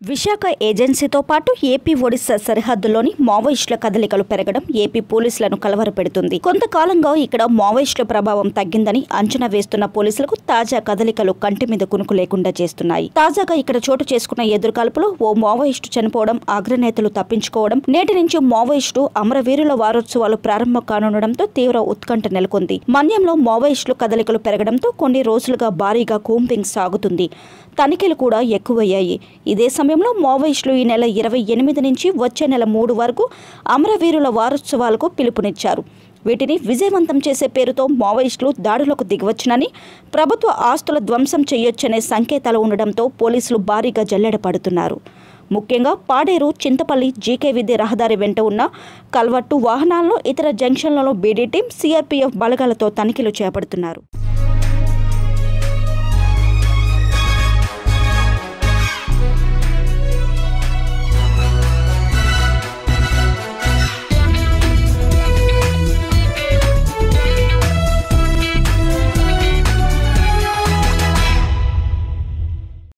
విశాఖ ఏజెన్సీతో పాటు ఏపీ ఒడిశా సరిహద్దులోని మావోయిస్టుల కదలికలు పెరగడం ఏపీ పోలీసులను కలవరపెడుతుంది కొంతకాలంగా ఇక్కడ మావోయిస్టుల ప్రభావం తగ్గిందని అంచనా వేస్తున్న పోలీసులకు తాజా కదలికలు కంటి మీద కునుకు లేకుండా చేస్తున్నాయి తాజాగా ఇక్కడ చోటు చేసుకున్న ఎదురుకాల్పులో ఓ మావోయిస్టు చనిపోవడం అగ్రనేతలు తప్పించుకోవడం నేటి నుంచి మావోయిస్టు అమరవీరుల వారోత్సవాలు ప్రారంభం కానుండడంతో తీవ్ర ఉత్కంఠ నెలకొంది మన్యంలో మావోయిస్టులు కదలికలు పెరగడంతో కొన్ని రోజులుగా భారీగా కూంబింగ్ సాగుతుంది తనిఖీలు కూడా ఎక్కువయ్యాయి ఇదే సమయంలో మావోయిస్టులు ఈ నెల ఇరవై ఎనిమిది నుంచి వచ్చే నెల మూడు వరకు అమరవీరుల వారోత్సవాలకు పిలుపునిచ్చారు వీటిని విజయవంతం చేసే పేరుతో మావోయిస్టులు దాడులకు దిగవచ్చునని ప్రభుత్వ ఆస్తుల ధ్వంసం చేయొచ్చనే సంకేతాలు ఉండడంతో పోలీసులు భారీగా జల్లెడ పడుతున్నారు ముఖ్యంగా పాడేరు చింతపల్లి జీకే విద్య రహదారి వెంట ఉన్న కల్వట్టు వాహనాలను ఇతర జంక్షన్లలో బీడీ టీం సిఆర్పీఎఫ్ బలగాలతో తనిఖీలు చేపడుతున్నారు